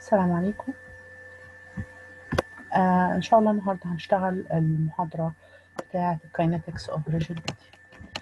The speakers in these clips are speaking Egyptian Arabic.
السلام عليكم آه إن شاء الله النهاردة هنشتغل المحاضرة بتاعة Kinetics of Rigid Body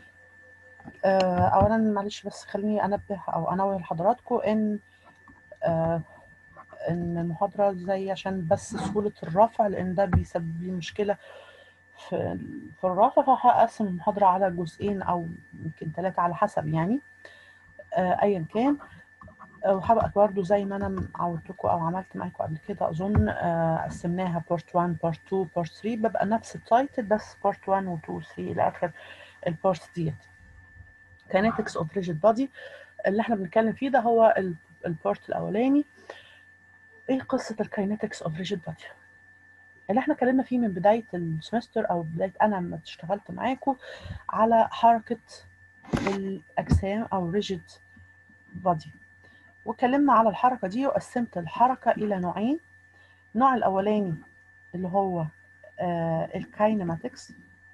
آه أولا معلش بس خليني أنبه أو أنوه لحضراتكم إن آه إن المحاضرة زي عشان بس سهولة الرفع لأن ده بيسبب لي مشكلة في في الرفع فهقسم المحاضرة على جزئين أو يمكن ثلاثة على حسب يعني آه أيا كان وهبقى برضه زي ما انا عودتكم او عملت معاكم قبل كده اظن قسمناها بارت 1 بارت 2 بارت 3 ببقى نفس التايتل بس بارت 1 و 2 و 3 الى اخر البارت ديت كينetics اوف ريجيد بودي اللي احنا بنتكلم فيه ده هو البارت الاولاني ايه قصه الكينetics اوف ريجيد بودي اللي احنا اتكلمنا فيه من بدايه السمستر او بدايه انا لما اشتغلت معاكم على حركه الاجسام او ريجيد بودي واتكلمنا على الحركة دي وقسمت الحركة إلى نوعين النوع الأولاني اللي هو آه الكاينماتكس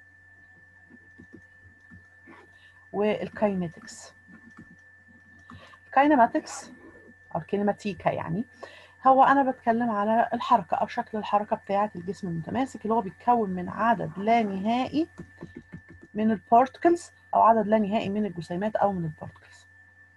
والكاينetics الكاينماتكس أو الكينماتيكا يعني هو أنا بتكلم على الحركة أو شكل الحركة بتاعة الجسم المتماسك اللي هو بيتكون من عدد لا نهائي من البارتكلز أو عدد لا نهائي من الجسيمات أو من البارتكلز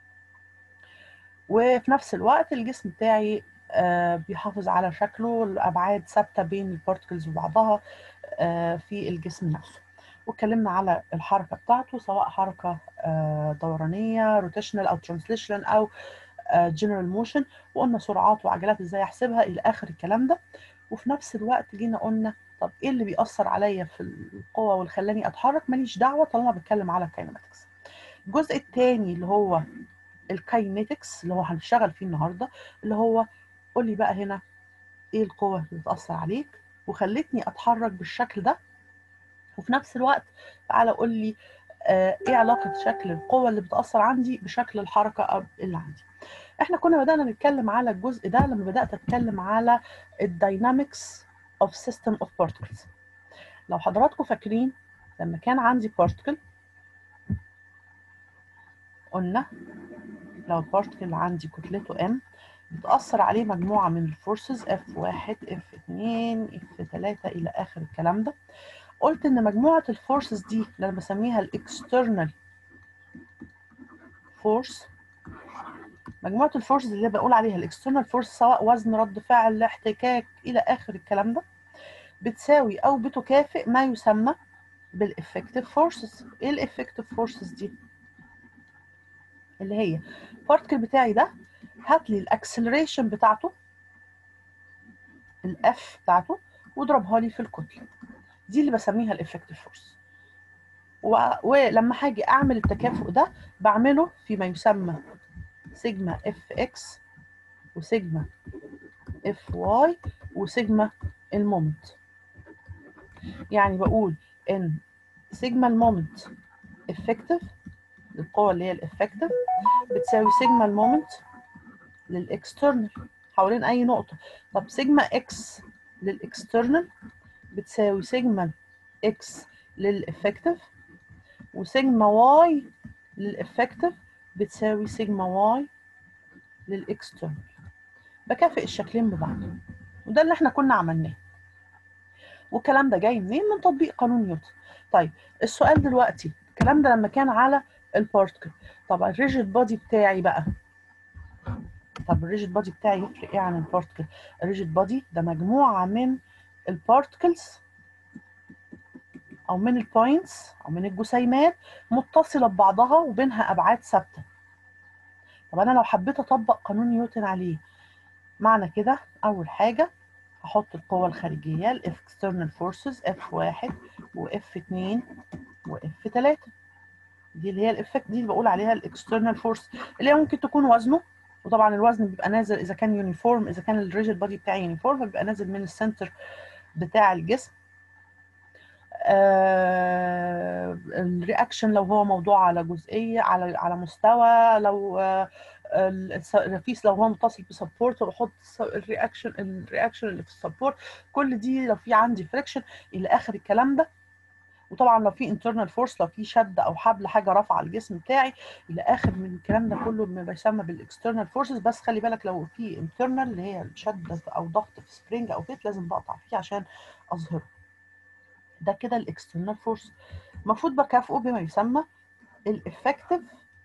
وفي نفس الوقت الجسم بتاعي آه بيحافظ على شكله الابعاد ثابته بين البارتكلز وبعضها آه في الجسم نفسه واتكلمنا على الحركه بتاعته سواء حركه آه دورانيه روتيشنال او ترانسليشن او جنرال موشن وقلنا سرعات وعجلات ازاي احسبها الى اخر الكلام ده وفي نفس الوقت جينا قلنا طب ايه اللي بيأثر عليا في القوه واللي خلاني اتحرك ماليش دعوه طالما بتكلم على الكاينماتكس الجزء الثاني اللي هو الكاينetics اللي هو هنشتغل فيه النهارده اللي هو قول لي بقى هنا ايه القوه اللي بتاثر عليك وخلتني اتحرك بالشكل ده وفي نفس الوقت تعالى قول لي آه ايه علاقه شكل القوه اللي بتاثر عندي بشكل الحركه اللي عندي احنا كنا بدانا نتكلم على الجزء ده لما بدات اتكلم على الداينامكس اوف سيستم اوف بارتكلز لو حضراتكم فاكرين لما كان عندي بارتكل قلنا لو البارتكل عندي كتلته m بتأثر عليه مجموعة من الفورسز F1 F2 F3 إلى آخر الكلام ده قلت إن مجموعة الفورسز دي اللي أنا بسميها الإكسترنال فورس مجموعة الفورسز اللي بقول عليها الإكسترنال فورس سواء وزن رد فعل احتكاك إلى آخر الكلام ده بتساوي أو بتكافئ ما يسمى بالإفكتيف فورسز إيه الإفكتيف فورسز دي؟ اللي هي البارتكل بتاعي ده هات لي الاكسلريشن بتاعته الاف بتاعته واضربها لي في الكتله دي اللي بسميها الافكتيف فورس ولما هاجي اعمل التكافؤ ده بعمله فيما يسمى سيجما اف اكس وسيجما اف واي وسيجما المومنت يعني بقول ان سيجما المومنت افكتيف القوة اللي هي الافكتيف بتساوي سيجما المومنت للاكسترنال حوالين اي نقطة طب سيجما اكس للاكسترنال بتساوي سيجما اكس للافكتيف وسيجما واي للافكتيف بتساوي سيجما واي للاكسترنال بكافئ الشكلين ببعض وده اللي احنا كنا عملناه والكلام ده جاي منين من تطبيق قانون نيوتن طيب السؤال دلوقتي الكلام ده لما كان على البارتكل طب الريجيد بودي بتاعي بقى طب الريجيد بودي بتاعي يفرق ايه عن البارتكل الريجيد بودي ده مجموعه من البارتكلز او من البوينتس او من الجسيمات متصله ببعضها وبينها ابعاد ثابته طب انا لو حبيت اطبق قانون نيوتن عليه معنى كده اول حاجه هحط القوة الخارجية ال external forces F1 و F2 و F3 دي اللي هي الافكت دي اللي بقول عليها الاكسترنال فورس اللي هي ممكن تكون وزنه وطبعا الوزن بيبقى نازل اذا كان يونيفورم اذا كان الريجيد بودي بتاعي يونيفورم فبيبقى نازل من السنتر بتاع الجسم آه الرياكشن لو هو موضوع على جزئيه على على مستوى لو آه الرفيس لو هو متصل بسبورت بحط الرياكشن الرياكشن اللي في السبورت كل دي لو في عندي فريكشن الى اخر الكلام ده وطبعا لو في internal force لو في شد او حبل حاجه رافعه الجسم بتاعي الى اخر من الكلام ده كله ما بيسمى بالاكسترنال فورسز بس خلي بالك لو في internal اللي هي الشد او ضغط في سبرينج او فيت لازم بقطع فيه عشان اظهره ده كده الاكسترنال فورس المفروض بكافئه بما يسمى الافكتيف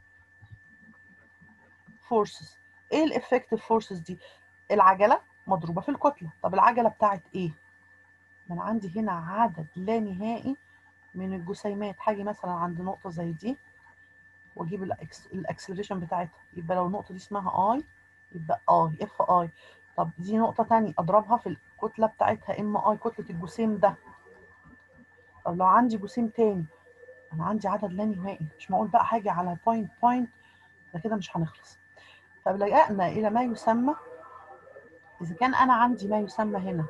فورسز ايه الافكتيف فورسز دي العجله مضروبه في الكتله طب العجله بتاعت ايه ما انا عندي هنا عدد لا نهائي من الجسيمات هاجي مثلا عند نقطه زي دي واجيب الاكسلريشن بتاعتها يبقى لو النقطه دي اسمها اي يبقى اي اف اي طب دي نقطه ثانيه اضربها في الكتله بتاعتها ام اي كتله الجسيم ده طب لو عندي جسيم تاني انا عندي عدد لا نهائي مش معقول بقى حاجه على بوينت بوينت ده كده مش هنخلص فلجأنا الى ما يسمى اذا كان انا عندي ما يسمى هنا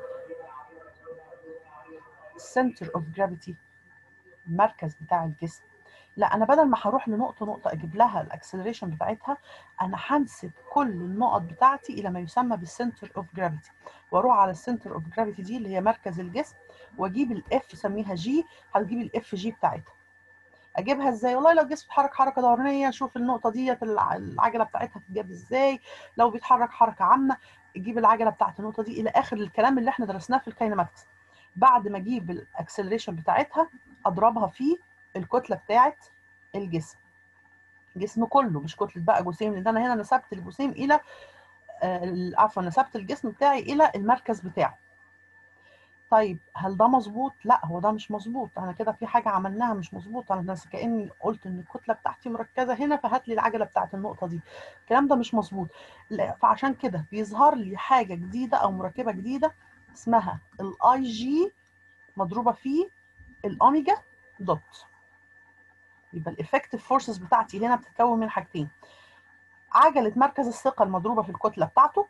center of gravity المركز بتاع الجسم لا انا بدل ما هروح لنقطه نقطه اجيب لها الاكسلريشن بتاعتها انا هنسب كل النقط بتاعتي الى ما يسمى بالسنتر اوف جرافيتي واروح على السنتر اوف جرافيتي دي اللي هي مركز الجسم واجيب الاف سميها جي هتجيب الاف جي بتاعتها اجيبها ازاي والله لو الجسم بيتحرك حركه دورانيه شوف النقطه ديت العجله بتاعتها تتجاب ازاي لو بيتحرك حركه عامه تجيب العجله بتاعت النقطه دي الى اخر الكلام اللي احنا درسناه في الكاينماتكس بعد ما اجيب الاكسلريشن بتاعتها اضربها في الكتله بتاعت الجسم الجسم كله مش كتله بقى جسيم لان انا هنا نسبت الجسيم الى عفوا نسبت الجسم بتاعي الى المركز بتاعه طيب هل ده مظبوط لا هو ده مش مظبوط انا كده في حاجه عملناها مش مظبوط انا كاني قلت ان الكتله بتاعتي مركزه هنا فهات لي العجله بتاعت النقطه دي الكلام ده مش مظبوط فعشان كده بيظهر لي حاجه جديده او مركبه جديده اسمها الاي جي مضروبه في الاوميجا دوت يبقى الافكتيف فورسز بتاعتي هنا بتتكون من حاجتين عجله مركز الثقل مضروبه في الكتله بتاعته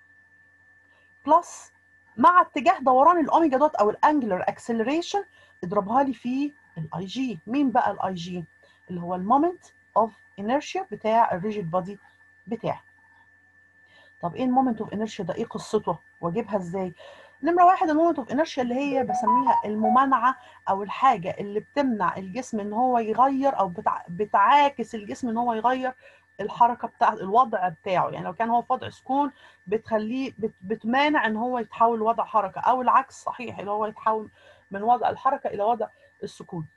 بلس مع اتجاه دوران الاوميجا دوت او الانجلر اكسلريشن اضربها لي في الاي جي مين بقى الاي جي اللي هو المومنت اوف انيرشيا بتاع الريجيد بودي بتاعي طب ايه المومنت اوف انيرشيا ده ايه قصته واجيبها ازاي نمره واحد المومنت اوف انيرشيا اللي هي بسميها الممانعه او الحاجه اللي بتمنع الجسم ان هو يغير او بتع... بتعاكس الجسم ان هو يغير الحركه بتاع الوضع بتاعه يعني لو كان هو في وضع سكون بتخليه بت... بتمانع ان هو يتحول لوضع حركه او العكس صحيح اللي هو يتحول من وضع الحركه الى وضع السكون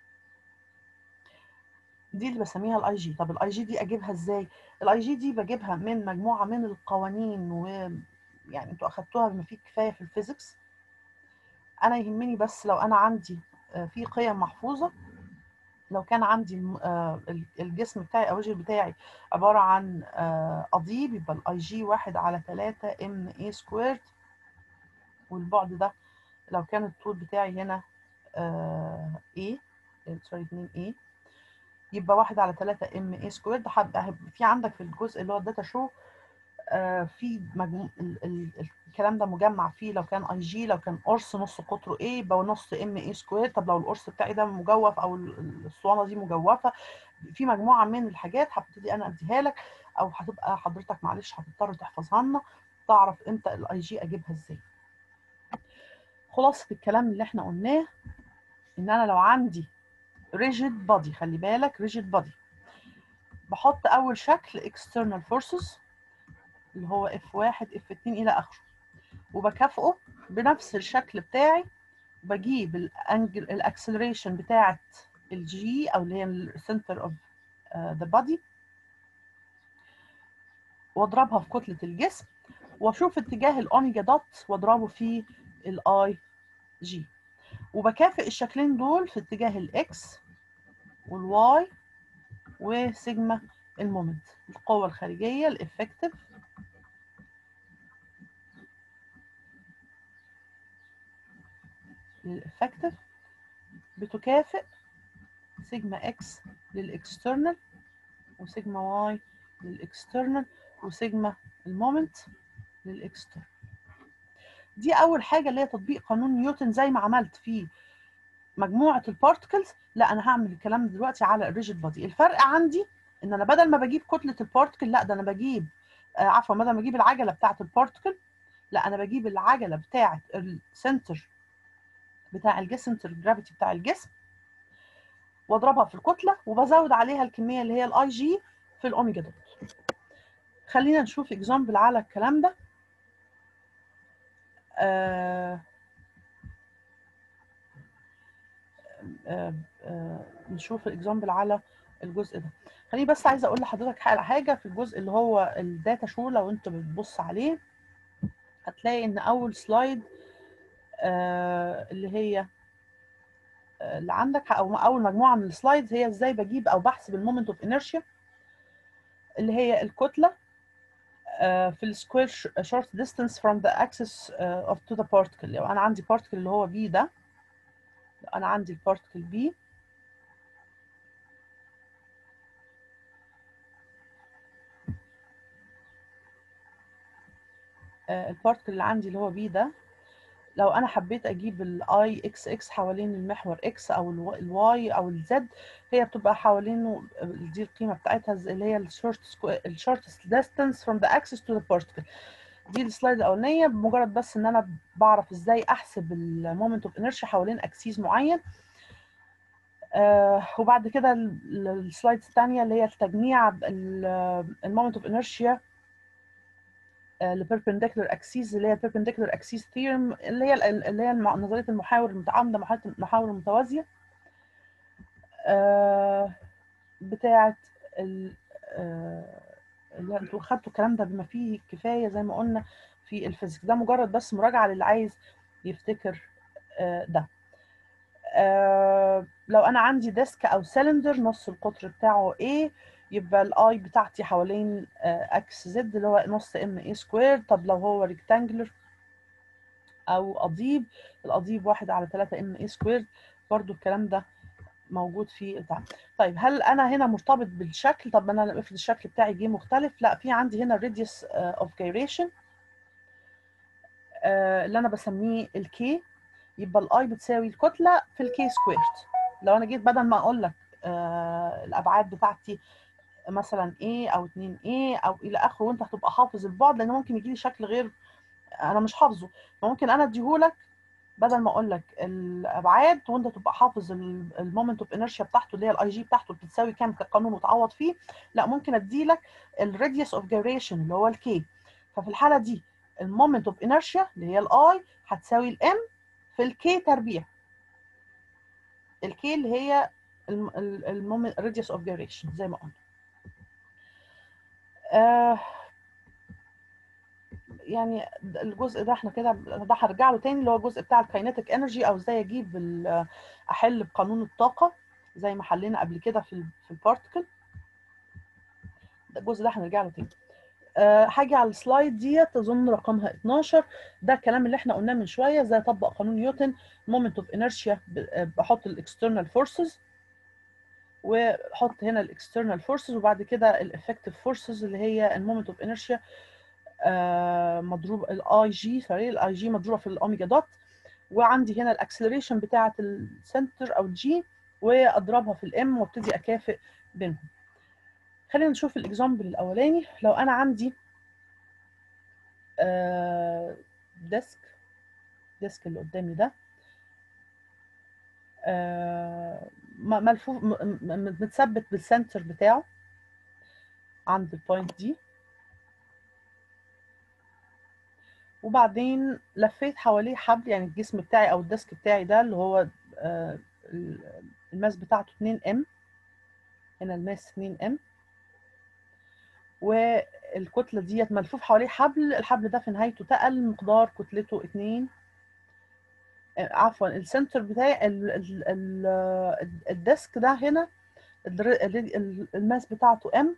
دي اللي بسميها الاي جي طب الاي جي دي اجيبها ازاي الاي جي دي بجيبها من مجموعه من القوانين و يعني انتوا اخدتوها بما فيه كفايه في الفيزيكس انا يهمني بس لو انا عندي في قيم محفوظه لو كان عندي الجسم بتاعي او الرجل بتاعي عباره عن قضيب يبقى الاي جي واحد على 3 ام اي سكويرد والبعد ده لو كان الطول بتاعي هنا اي سوري 2 اي يبقى واحد على 3 ام اي سكويرد في عندك في الجزء اللي هو الداتا شو في مجموع الكلام ده مجمع فيه لو كان اي جي لو كان قرص نص قطره ايه يبقى نص ام اي سكوير طب لو القرص بتاعي ده مجوف او الاسطوانه دي مجوفه في مجموعه من الحاجات هبتدي انا اديها لك او هتبقى حضرتك معلش هتضطر تحفظها لنا تعرف امتى الاي جي اجيبها ازاي خلاصه الكلام اللي احنا قلناه ان انا لو عندي ريجيد بادي خلي بالك ريجيد بادي بحط اول شكل external forces اللي هو F1 F2 إلى آخره وبكافئه بنفس الشكل بتاعي بجيب الانجل الاكسلريشن بتاعت الجي او اللي هي السنتر اوف ذا بادي واضربها في كتله الجسم واشوف اتجاه الاوميجا دوت واضربه في الاي جي وبكافئ الشكلين دول في اتجاه الاكس والواي وسيجما المومنت القوه الخارجيه الافكتيف للإفكتيف بتكافئ سيجما اكس للإكسترنال وسيجما واي للإكسترنال وسيجما المومنت للإكسترنال دي أول حاجة اللي هي تطبيق قانون نيوتن زي ما عملت في مجموعة البارتكلز لا أنا هعمل الكلام دلوقتي على الريجيد بادي الفرق عندي إن أنا بدل ما بجيب كتلة البارتكل لا ده أنا بجيب آه عفوا بدل ما بجيب العجلة بتاعة البارتكل لا أنا بجيب العجلة بتاعة السنتر بتاع الجسم سنتر جرافيتي بتاع الجسم واضربها في الكتله وبزود عليها الكميه اللي هي الاي جي في الاوميجا دوت خلينا نشوف اكزامبل على الكلام ده آه آه آه نشوف الاكزامبل على الجزء ده خليني بس عايزه اقول لحضرتك حاجه في الجزء اللي هو الداتا شو لو انت بتبص عليه هتلاقي ان اول سلايد آه اللي هي اللي عندك او اول مجموعه من السلايدز هي ازاي بجيب او بحسب المومنت اوف انيرشيا اللي هي الكتله في السكوير شورت ديستانس فروم ذا اكسس اوف تو ذا بارتكل لو انا عندي بارتكل اللي هو بي ده لو انا عندي البارتكل بي البارتكل اللي عندي اللي هو بي ده لو انا حبيت اجيب الاي اكس اكس حوالين المحور اكس او الواي او الزد هي بتبقى حوالينه دي القيمه بتاعتها اللي هي الشورت الشورتست ديستانس فروم ذا اكسس تو ذا بارتكل دي السلايد الاولانيه بمجرد بس ان انا بعرف ازاي احسب المومنت اوف انرشيا حوالين اكسيس معين آه وبعد كده السلايد الثانيه اللي هي التجميع المومنت اوف انرشيا البيربنديكولار اكسيس اللي هي البيربنديكولار اكسيس ثيورم اللي هي اللي هي نظريه المحاور المتعامده المحاور المتوازيه بتاعه اللي انتوا خدتوا الكلام ده بما فيه كفايه زي ما قلنا في الفيزيكس ده مجرد بس مراجعه للي عايز يفتكر ده لو انا عندي ديسك او سلندر نص القطر بتاعه A يبقى الاي بتاعتي حوالين اكس زد اللي هو نص ام اي سكوير طب لو هو ريكتانجلر او قضيب القضيب واحد على 3 ام اي سكوير برضو الكلام ده موجود في بتاع طيب هل انا هنا مرتبط بالشكل طب انا افرض الشكل بتاعي جه مختلف لا في عندي هنا الراديوس اوف جيريشن اللي انا بسميه الكي يبقى الاي بتساوي الكتله في الكي سكويرد لو انا جيت بدل ما اقول لك آه الابعاد بتاعتي مثلا A او 2 A او الى اخره وانت هتبقى حافظ البعد لان ممكن يجي لي شكل غير انا مش حافظه فممكن انا اديهولك بدل ما اقول لك الابعاد وانت تبقى حافظ المومنت اوف انرشيا بتاعته اللي هي الاي جي بتاعته بتساوي كام كقانون وتعوض فيه لا ممكن اديلك الراديوس اوف جيريشن اللي هو الكي ففي الحاله دي المومنت اوف انرشيا اللي هي الاي هتساوي الام في الكي تربيع الكي اللي هي المومنت راديوس اوف جيريشن زي ما قلنا آه يعني الجزء ده احنا كده ده هرجع له تاني اللي هو الجزء بتاع الكاينيتيك انرجي او ازاي اجيب احل بقانون الطاقه زي ما حلينا قبل كده في في البارتكل الجزء ده هنرجع له تاني أه هاجي على السلايد ديت اظن رقمها 12 ده الكلام اللي احنا قلناه من شويه ازاي اطبق قانون نيوتن مومنت اوف انرشيا بحط الاكسترنال فورسز واحط هنا الاكسترنال فورسز وبعد كده الافكتيف فورسز اللي هي المومنت اوف انرشيا مضروب الاي جي سوري الاي جي مضروبه في الاوميجا دوت وعندي هنا الاكسلريشن بتاعه السنتر او الجي واضربها في الام وابتدي اكافئ بينهم خلينا نشوف الاكزامبل الاولاني لو انا عندي ديسك ديسك اللي قدامي ده ملفوف متثبت بالسنتر بتاعه عند البوينت دي وبعدين لفيت حواليه حبل يعني الجسم بتاعي او الديسك بتاعي ده اللي هو الماس بتاعته 2 ام هنا الماس 2 ام والكتله ديت ملفوف حواليه حبل الحبل ده في نهايته تقل مقدار كتلته 2 عفوا السنتر بتاعي ال ال ال الديسك ده هنا الماس بتاعته ام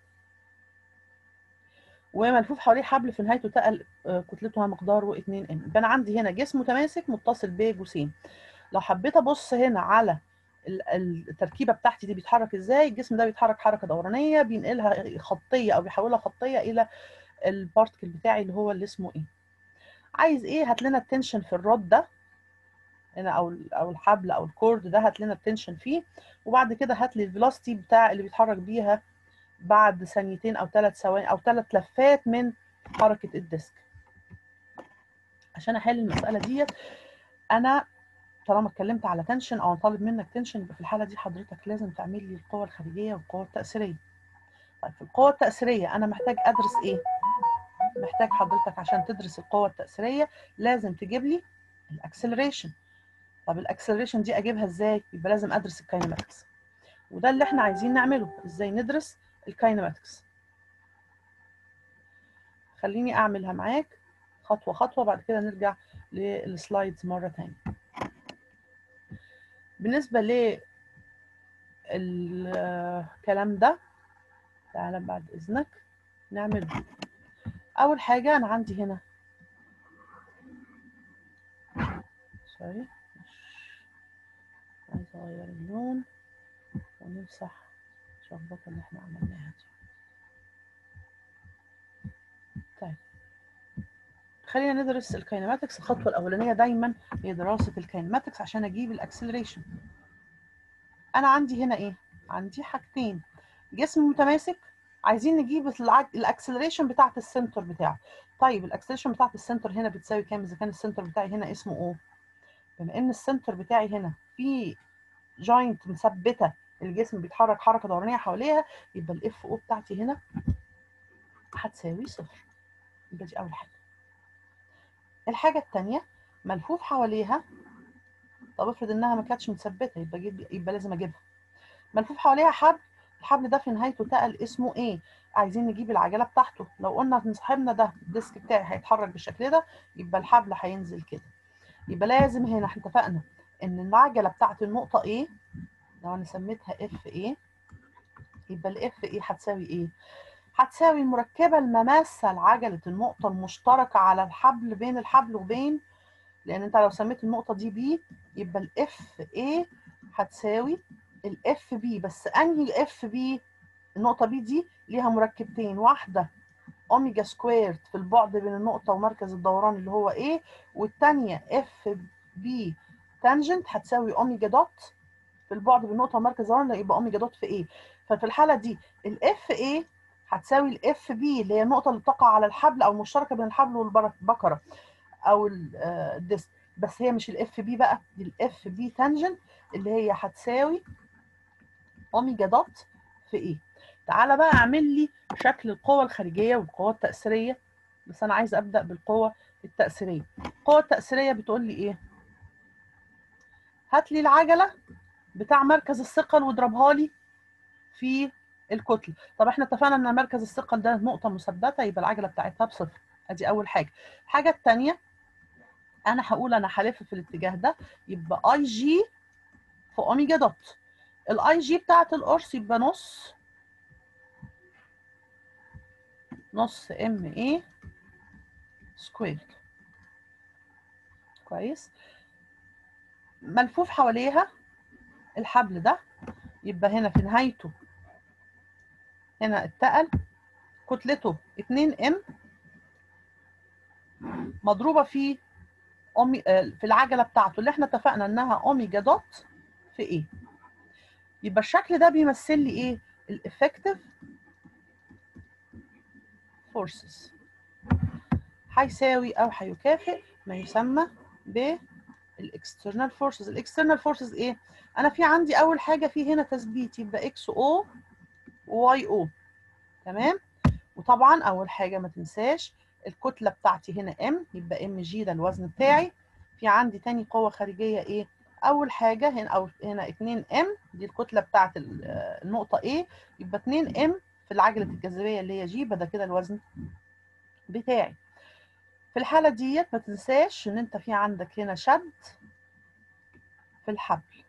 وملفوف حواليه حبل في نهايته تقل كتلته مقداره 2 ام يبقى انا عندي هنا جسم متماسك متصل بجسيم لو حبيت ابص هنا على التركيبه بتاعتي دي بيتحرك ازاي الجسم ده بيتحرك حركه دورانيه بينقلها خطيه او بيحولها خطيه الى البارتكل بتاعي اللي هو اللي اسمه ايه عايز ايه هات لنا التنشن في الرod ده هنا او او الحبل او الكورد ده هات لنا التنشن فيه وبعد كده هات لي الفيلوسيتي بتاع اللي بيتحرك بيها بعد ثانيتين او ثلاث ثواني او ثلاث لفات من حركه الديسك عشان احل المساله ديت انا طالما اتكلمت على تنشن او طالب منك تنشن يبقى في الحاله دي حضرتك لازم تعمل لي القوه الخارجيه والقوه التاثيريه طيب في القوه التاثيريه انا محتاج ادرس ايه محتاج حضرتك عشان تدرس القوه التاثيريه لازم تجيب لي الاكسلريشن طب الاكسلريشن دي اجيبها ازاي يبقى لازم ادرس الكاينماتكس وده اللي احنا عايزين نعمله ازاي ندرس الكاينماتكس خليني اعملها معاك خطوه خطوه بعد كده نرجع للسلايدز مره ثانيه بالنسبه ل الكلام ده تعالى بعد اذنك نعمل اول حاجه انا عندي هنا سوري عايزه اغير اللون ونمسح الشخبطه اللي احنا عملناها دي طيب خلينا ندرس الكاينماتكس الخطوه الاولانيه دايما هي دراسه الكاينماتكس عشان اجيب الاكسلريشن انا عندي هنا ايه عندي حاجتين جسم متماسك عايزين نجيب الاكسلريشن بتاعت السنتر بتاعه طيب الاكسلريشن بتاعت السنتر هنا بتساوي كام اذا كان السنتر بتاعي هنا اسمه او بما ان السنتر بتاعي هنا في جوينت مثبته الجسم بيتحرك حركه دورانيه حواليها يبقى الاف او بتاعتي هنا هتساوي صفر يبقى دي اول حاجه الحاجه الثانيه ملفوف حواليها طب افرض انها ما كانتش مثبته يبقى جيب يبقى لازم اجيبها ملفوف حواليها حبل الحبل ده في نهايته تقل اسمه ايه عايزين نجيب العجله بتاعته لو قلنا ان صاحبنا ده الديسك بتاعي هيتحرك بالشكل ده يبقى الحبل هينزل كده يبقى لازم هنا احنا اتفقنا ان العجله بتاعت النقطه ايه لو انا سميتها اف ايه يبقى الاف ايه هتساوي ايه هتساوي المركبه المماسه لعجله النقطه المشتركه على الحبل بين الحبل وبين لان انت لو سميت النقطه دي بي يبقى الاف ايه هتساوي الاف بي بس انهي اف بي النقطه بي دي ليها مركبتين واحده اوميجا سكويرد في البعد بين النقطه ومركز الدوران اللي هو ايه والثانيه اف بي تانجنت هتساوي اوميجا دوت في البعد بين النقطه ومركز الدوران يبقى اوميجا دوت في ايه ففي الحاله دي الاف ايه هتساوي الاف بي اللي هي النقطه اللي بتقع على الحبل او المشتركه بين الحبل والبكره او الديسك بس هي مش الاف بي بقى دي الاف بي تانجنت اللي هي هتساوي اوميجا دوت في ايه تعالى بقى اعمل لي شكل القوة الخارجية والقوة التأثيرية بس انا عايزه ابدا بالقوة التأثيرية القوة التأثيرية بتقول لي ايه هات لي العجلة بتاع مركز الثقل واضربها لي في الكتلة طب احنا اتفقنا ان مركز الثقل ده نقطة مثبتة يبقى العجلة بتاعتها بصفر ادي اول حاجة الحاجة الثانية انا هقول انا هلف في الاتجاه ده يبقى اي جي في اوميجا دوت الاي جي بتاعت القرص يبقى نص نص ام ايه سكويرد كويس ملفوف حواليها الحبل ده يبقى هنا في نهايته هنا اتقل كتلته 2 ام مضروبه في أومي... في العجله بتاعته اللي احنا اتفقنا انها اوميجا دوت في ايه يبقى الشكل ده بيمثل لي ايه الافكتيف فورسز هيساوي او هيكافئ ما يسمى بالاكسترنال فورسز الاكسترنال فورسز ايه انا في عندي اول حاجه في هنا تثبيت يبقى اكس او وواي او تمام وطبعا اول حاجه ما تنساش الكتله بتاعتي هنا ام يبقى ام جي ده الوزن بتاعي في عندي تاني قوه خارجيه ايه اول حاجه هنا او هنا 2 ام دي الكتله بتاعت النقطه A يبقى 2 ام في العجله الجاذبيه اللي هي جي يبقى ده كده الوزن بتاعي في الحاله ديت ما تنساش ان انت في عندك هنا شد في الحبل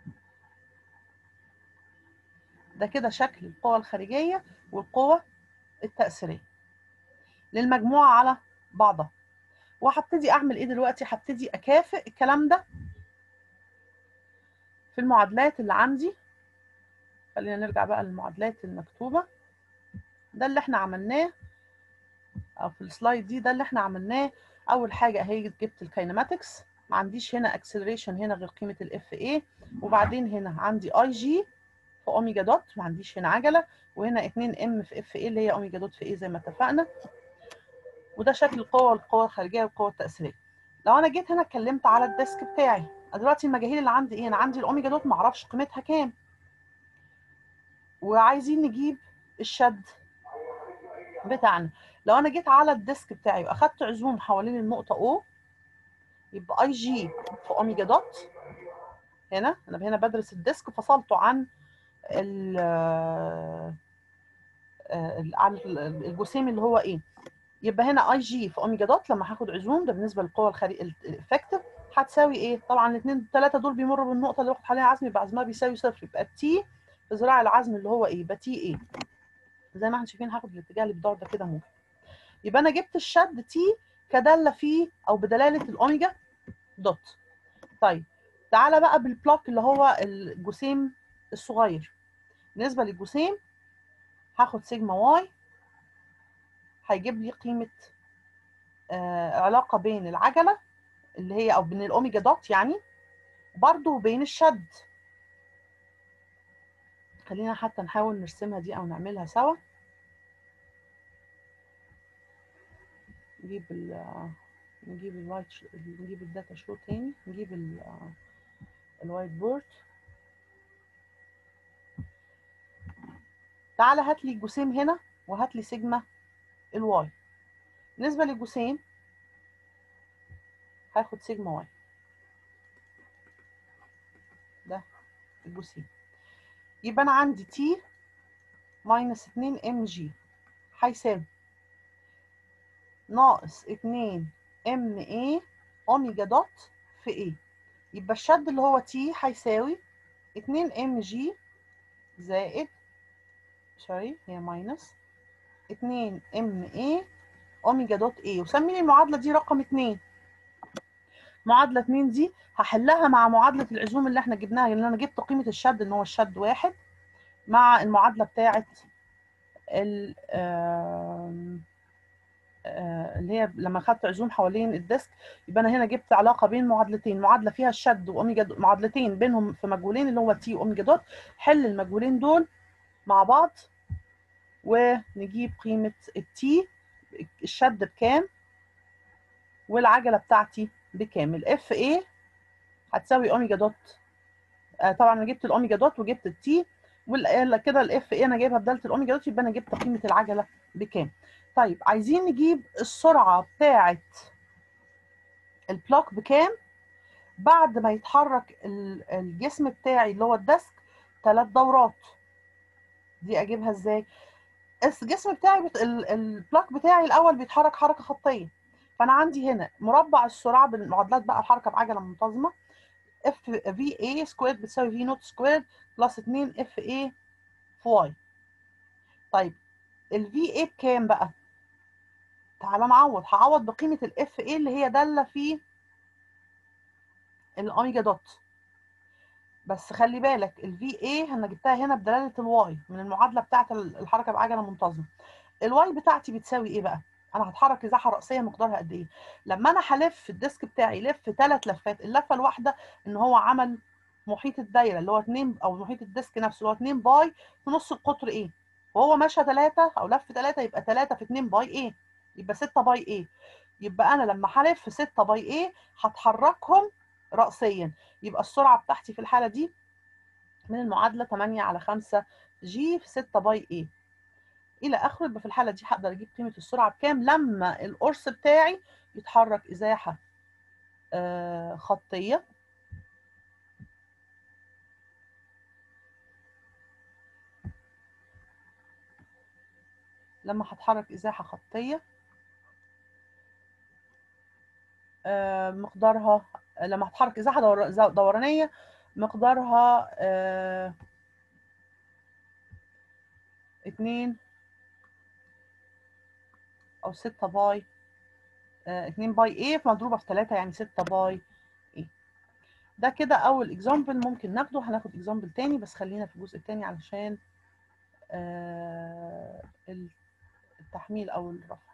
ده كده شكل القوى الخارجيه والقوى التاثيريه للمجموعه على بعضها وهبتدي اعمل ايه دلوقتي هبتدي اكافئ الكلام ده في المعادلات اللي عندي خلينا نرجع بقى للمعادلات المكتوبه ده اللي احنا عملناه او في السلايد دي ده اللي احنا عملناه اول حاجه اهي جبت الكاينماتكس ما عنديش هنا اكسلريشن هنا غير قيمه الاف اي وبعدين هنا عندي اي جي في اوميجا دوت ما عنديش هنا عجله وهنا 2 ام في اف اي اللي هي اوميجا دوت في اي زي ما اتفقنا وده شكل القوه والقوه الخارجيه والقوه التاثيريه لو انا جيت هنا اتكلمت على الديسك بتاعي دلوقتي المجاهيل اللي عندي ايه انا عندي الاوميجا دوت معرفش قيمتها كام وعايزين نجيب الشد بتاعنا لو انا جيت على الديسك بتاعي واخدت عزوم حوالين النقطه O يبقى اي جي في اوميجا دوت هنا انا هنا بدرس الديسك فصلته عن ال عن الجسيم اللي هو ايه يبقى هنا اي جي في اوميجا دوت لما هاخد عزوم ده بالنسبه للقوه الخارجيه الافكتيف هتساوي ايه؟ طبعا الاثنين الثلاثه دول بيمروا بالنقطه اللي واخد عليها عزم يبقى عزمها بيساوي صفر يبقى التي في ذراع العزم اللي هو ايه؟ يبقى تي ايه؟ زي ما احنا شايفين هاخد الاتجاه اللي بيدور ده كده موجب يبقى انا جبت الشد تي كداله فيه او بدلاله الاوميجا دوت طيب تعالى بقى بالبلوك اللي هو الجسيم الصغير بالنسبه للجسيم هاخد سيجما واي هيجيب لي قيمه آه علاقه بين العجله اللي هي او بين الاوميجا دوت يعني برضو بين الشد خلينا حتى نحاول نرسمها دي او نعملها سوا نجيب ال نجيب الوايت نجيب الداتا شو تاني نجيب ال الوايت بورد تعالى هات لي الجسيم هنا وهات لي سيجما الواي بالنسبه للجسيم هاخد سيجما واي ده الجسيم يبقى انا عندي تي ماينس 2 ام جي هيساوي ناقص 2 ام اي اوميجا دوت في ايه يبقى الشد اللي هو تي هيساوي 2 ام جي زائد سوري هي ماينس 2 ام اي اوميجا دوت اي وسمي لي المعادله دي رقم 2 معادله 2 دي هحلها مع معادله العزوم اللي احنا جبناها اللي انا جبت قيمه الشد ان هو الشد واحد مع المعادله بتاعه ال اللي هي لما خدت عزوم حوالين الديسك يبقى انا هنا جبت علاقه بين معادلتين معادله فيها الشد واوميجا معادلتين بينهم في مجهولين اللي هو تي واوميجا دوت حل المجهولين دول مع بعض ونجيب قيمه التي الشد بكام والعجله بتاعتي بكام الاف اي هتساوي اوميجا دوت آه طبعا انا جبت الاوميجا دوت وجبت التي كده الاف اي انا جايبها بداله الاوميجا دوت يبقى انا جبت قيمه العجله بكام طيب عايزين نجيب السرعه بتاعه البلوك بكام بعد ما يتحرك الجسم بتاعي اللي هو الديسك ثلاث دورات دي اجيبها ازاي الجسم بتاعي بت... البلوك بتاعي الاول بيتحرك حركه خطيه فانا عندي هنا مربع السرعه بالمعادلات بقى الحركه بعجله منتظمه اف في اي سكوير بتساوي في نوت سكوير بلس 2 اف اي في واي طيب الفي اي بكام بقى تعالى نعوض هعوض بقيمه الاف اي اللي هي داله في الاوميجا دوت بس خلي بالك الفي اي انا جبتها هنا بدلاله الواي من المعادله بتاعه الحركه بعجله منتظمه الواي بتاعتي بتساوي ايه بقى انا هتحرك ازاحه راسيه مقدارها قد ايه لما انا هلف الديسك بتاعي يلف ثلاث لفات اللفه الواحده ان هو عمل محيط الدايره اللي هو 2 او محيط الديسك نفسه اللي هو 2 باي في نص القطر ايه وهو مشى 3 او لف 3 يبقى 3 في 2 باي ايه يبقى 6 باي ايه يبقى انا لما هلف 6 باي ايه هتحركهم راسيا يبقى السرعه بتاعتي في الحاله دي من المعادله 8 على 5 جي في 6 باي ايه الى اخره يبقى في الحاله دي هقدر اجيب قيمه السرعه بكام لما القرص بتاعي يتحرك ازاحه آه خطيه لما هتحرك ازاحه خطيه آه مقدارها لما هتحرك ازاحه دور... دورانيه مقدارها آه... اتنين او ستة باي آه اتنين باي ايه مضروبة في تلاتة يعني ستة باي ايه ده كده اول اكزامبل ممكن ناخده هناخد اكزامبل تاني بس خلينا في الجزء التاني علشان آه التحميل او الرفع